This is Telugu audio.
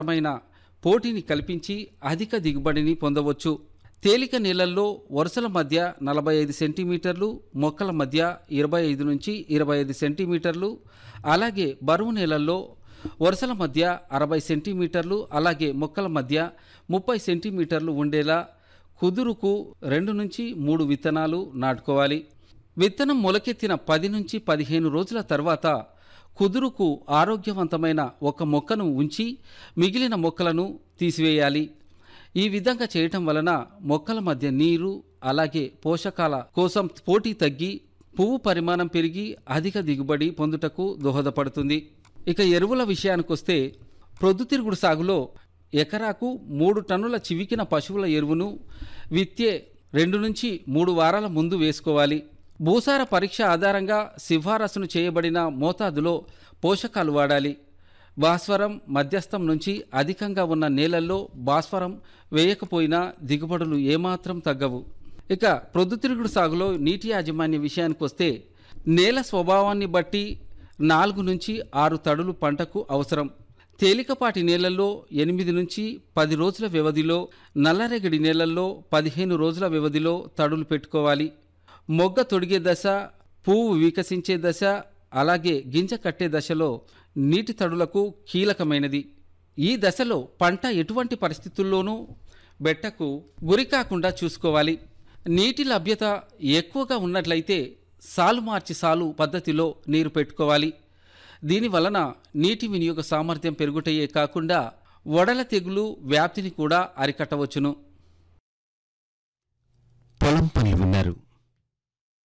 మైన పోటీని కల్పించి అధిక దిగుబడిని పొందవచ్చు తేలిక నీళ్లలో వరుసల మధ్య నలభై ఐదు సెంటీమీటర్లు మొక్కల మధ్య ఇరవై ఐదు నుంచి ఇరవై ఐదు సెంటీమీటర్లు అలాగే బరువు నేలల్లో వరుసల మధ్య అరవై సెంటీమీటర్లు అలాగే మొక్కల మధ్య ముప్పై సెంటీమీటర్లు ఉండేలా కుదురుకు రెండు నుంచి మూడు విత్తనాలు నాటుకోవాలి విత్తనం మొలకెత్తిన పది నుంచి పదిహేను రోజుల తర్వాత కుదురుకు ఆరోగ్యవంతమైన ఒక మొక్కను ఉంచి మిగిలిన మొక్కలను తీసివేయాలి ఈ విధంగా చేయటం వలన మొక్కల మధ్య నీరు అలాగే పోషకాల కోసం పోటీ తగ్గి పువ్వు పరిమాణం పెరిగి అధిక దిగుబడి పొందుటకు దోహదపడుతుంది ఇక ఎరువుల విషయానికొస్తే ప్రొద్దుతిరుగుడు సాగులో ఎకరాకు మూడు టన్నుల చివికిన పశువుల ఎరువును విత్తే రెండు నుంచి మూడు వారాల ముందు వేసుకోవాలి భూసార పరీక్ష ఆధారంగా సిఫారసును చేయబడిన మోతాదులో పోషకాలు వాడాలి భాస్వరం మధ్యస్థం నుంచి అధికంగా ఉన్న నేలల్లో భాస్వరం వేయకపోయినా దిగుబడులు ఏమాత్రం తగ్గవు ఇక ప్రొద్దుతిరుగుడు సాగులో నీటి యాజమాన్య విషయానికి వస్తే నేల స్వభావాన్ని బట్టి నాలుగు నుంచి ఆరు తడులు పంటకు అవసరం తేలికపాటి నేలల్లో ఎనిమిది నుంచి పది రోజుల వ్యవధిలో నల్లరేగడి నేలల్లో పదిహేను రోజుల వ్యవధిలో తడులు పెట్టుకోవాలి మొగ్గ తొడిగే దశ పువ్వు వికసించే దశ అలాగే గింజ కట్టే దశలో నీటి తడులకు కీలకమైనది ఈ దశలో పంట ఎటువంటి పరిస్థితుల్లోనూ బెట్టకు గురి కాకుండా చూసుకోవాలి నీటి లభ్యత ఎక్కువగా ఉన్నట్లయితే సాలు మార్చి సాలు పద్ధతిలో నీరు పెట్టుకోవాలి దీని వలన నీటి వినియోగ సామర్థ్యం పెరుగుటయే కాకుండా వడల తెగులు వ్యాప్తిని కూడా అరికట్టవచ్చును పొలం పని విన్నారు